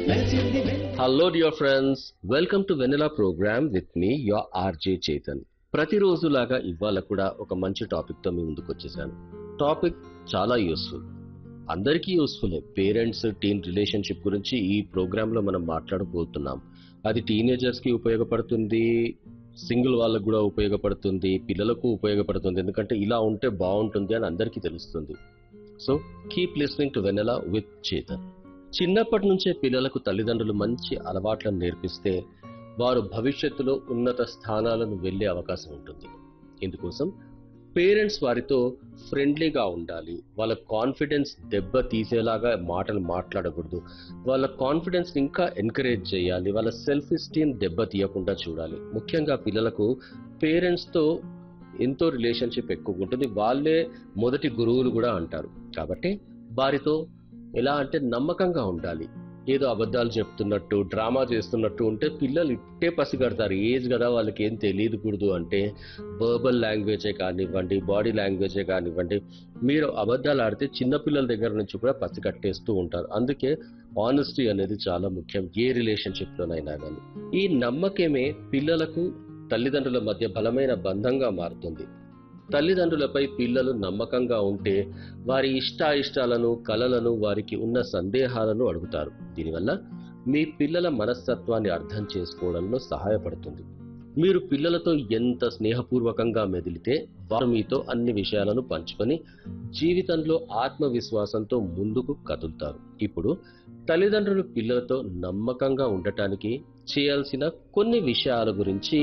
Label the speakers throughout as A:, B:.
A: hello dear friends welcome to Vennela programme with me your RJ Chetan ప్రతిరోజులాగా ఇవాళ కూడా ఒక మంచి టాపిక్ తో మీ ముందుకు వచ్చేసాను టాపిక్ చాలా యూస్ఫుల్ అందరికీ యూస్ఫుల్ పేరెంట్స్ టీన్ రిలేషన్షిప్ గురించి ఈ ప్రోగ్రామ్ లో మనం మాట్లాడబోతున్నాం అది టీనేజర్స్ కి ఉపయోగపడుతుంది సింగిల్ వాళ్ళకు కూడా ఉపయోగపడుతుంది పిల్లలకు ఉపయోగపడుతుంది ఎందుకంటే ఇలా ఉంటే బాగుంటుంది అని అందరికీ తెలుస్తుంది so keep listening to Vennela with Chetan చిన్నప్పటి నుంచే పిల్లలకు తల్లిదండ్రులు మంచి అలవాట్లను నేర్పిస్తే వారు భవిష్యత్తులో ఉన్నత స్థానాలను వెళ్ళే అవకాశం ఉంటుంది ఇందుకోసం పేరెంట్స్ వారితో ఫ్రెండ్లీగా ఉండాలి వాళ్ళ కాన్ఫిడెన్స్ దెబ్బ తీసేలాగా మాటలు మాట్లాడకూడదు వాళ్ళ కాన్ఫిడెన్స్ ఇంకా ఎంకరేజ్ చేయాలి వాళ్ళ సెల్ఫ్ ఎస్టీమ్ దెబ్బ తీయకుండా చూడాలి ముఖ్యంగా పిల్లలకు పేరెంట్స్తో ఎంతో రిలేషన్షిప్ ఎక్కువ ఉంటుంది వాళ్ళే మొదటి గురువులు కూడా అంటారు కాబట్టి వారితో ఎలా అంటే నమ్మకంగా ఉండాలి ఏదో అబద్ధాలు చెప్తున్నట్టు డ్రామా చేస్తున్నట్టు ఉంటే పిల్లలు ఇట్టే పసిగడతారు ఏజ్ కదా వాళ్ళకి ఏం తెలియకూడదు అంటే వర్బల్ లాంగ్వేజే కానివ్వండి బాడీ లాంగ్వేజే కానివ్వండి మీరు అబద్ధాలు ఆడితే చిన్నపిల్లల దగ్గర నుంచి కూడా పసిగట్టేస్తూ ఉంటారు అందుకే ఆనెస్టీ అనేది చాలా ముఖ్యం ఏ రిలేషన్షిప్లోనైనా కానీ ఈ నమ్మకమే పిల్లలకు తల్లిదండ్రుల మధ్య బలమైన బంధంగా మారుతుంది తల్లిదండ్రులపై పిల్లలు నమ్మకంగా ఉంటే వారి ఇష్టాయిష్టాలను కలలను వారికి ఉన్న సందేహాలను అడుగుతారు దీనివల్ల మీ పిల్లల మనస్తత్వాన్ని అర్థం చేసుకోవడంలో సహాయపడుతుంది మీరు పిల్లలతో ఎంత స్నేహపూర్వకంగా మెదిలితే వారు మీతో అన్ని విషయాలను పంచుకొని జీవితంలో ఆత్మవిశ్వాసంతో ముందుకు కదులుతారు ఇప్పుడు తల్లిదండ్రులు పిల్లలతో నమ్మకంగా ఉండటానికి చేయాల్సిన కొన్ని విషయాల గురించి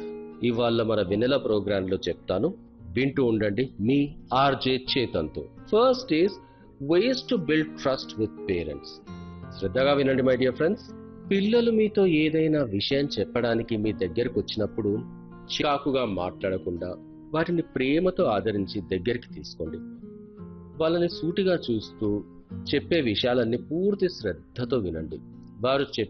A: ఇవాళ మన వెనెల ప్రోగ్రాంలో చెప్తాను వింటూ ఉండండి మీ ఆర్జే చేతన్తో first is ways to build trust with parents శ్రద్ధగా వినండి మై డియర్ ఫ్రెండ్స్ పిల్లలు మీతో ఏదైనా విషయం చెప్పడానికి మీ దగ్గరకు వచ్చినప్పుడు చికాకుగా మాట్లాడకుండా వాటిని ప్రేమతో ఆదరించి దగ్గరికి తీసుకోండి వాళ్ళని సూటిగా చూస్తూ చెప్పే విషయాలన్నీ పూర్తి శ్రద్ధతో వినండి వారు చెప్పే